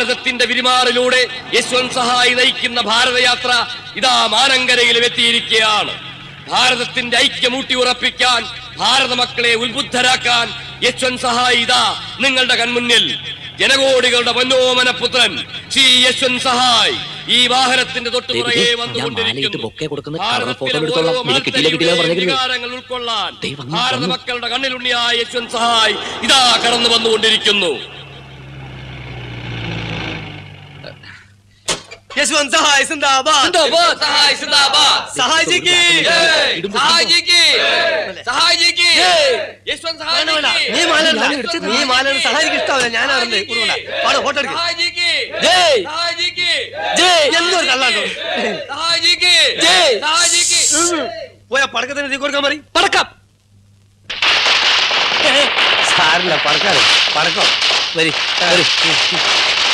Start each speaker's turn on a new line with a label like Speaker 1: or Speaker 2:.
Speaker 1: ഭാരതത്തിന്റെ വിരിമാറിലൂടെ യശ്വന്ത് സഹായി നയിക്കുന്ന ഭാരതയാത്ര ഇതാ മാനങ്കരയിലും എത്തിയിരിക്കുകയാണ് ഭാരതത്തിന്റെ ഐക്യം ഊട്ടിയുറപ്പിക്കാൻ ഭാരത മക്കളെ ഉത്ബുദ്ധരാക്കാൻ യശ്വന്ത് സഹായി ഇതാ നിങ്ങളുടെ കൺമുന്നിൽ ജനകോടികളുടെ പൊന്നോമന പുത്രൻ ശ്രീ യശ്വന്ത് സഹായ് ഈ വാഹനത്തിന്റെ തൊട്ടുപുറകെ
Speaker 2: ദേ, ഞാൻ
Speaker 1: വന്നുകൊണ്ടിരിക്കുന്നു
Speaker 2: മാലയിട്ട് ബൊക്കെ കൊടുക്കുന്ന
Speaker 1: ഭാരതത്തിലെ
Speaker 2: കളർ ഫോട്ടോ എടുത്തോളാം.
Speaker 1: ഓരോ
Speaker 2: നിനക്ക് കിട്ടിയില്ല, കിട്ടിയില്ല
Speaker 1: മലർത്തരിയുടെ
Speaker 2: പറഞ്ഞിരുന്നു.
Speaker 1: വികാരങ്ങൾ ഉൾക്കൊള്ളാൻ
Speaker 2: ദേ, വന്നു,
Speaker 1: ഭാരത
Speaker 2: വന്നു.
Speaker 1: മക്കളുടെ കണ്ണിലുണ്ണിയായ യശ്വന്ത് സഹായ് ഇതാ കടന്നു വന്നുകൊണ്ടിരിക്കുന്നു
Speaker 3: യശ്വന്ത് സഹായ് സിന്ദാബാദ്
Speaker 1: സഹായ് സിന്ദാബാദ്
Speaker 3: സഹായ് ജി കി
Speaker 1: സഹായ് ജി കി സഹായ് ജി കി യശ്വന്ത് സഹായ്
Speaker 3: വേണ്ട, വേണ്ട.
Speaker 1: ജി
Speaker 3: നീ
Speaker 1: കി.
Speaker 3: മാലല്ല നീ മാല സഹായിക്ക് ഇഷ്ടാവില്ല ഞാനാണെന്ന് കൊടുക്കണ്ട പാടോ ഫോട്ടോ എടുക്ക്
Speaker 1: സഹായ് ജി കി
Speaker 3: ജയ്.
Speaker 1: സഹായ് ജി കി
Speaker 3: എന്തൊരു കള്ളാട്ടോ
Speaker 1: സഹായ് ജി കി
Speaker 3: ജയ്.
Speaker 1: സഹായ് ജി കി
Speaker 3: പോയാ പടക്കത്തിന് തീ കൊടുക്കാൻ മതി പടക്കം സാരില്ല പടക്കാതെ പടക്കം വരി വരി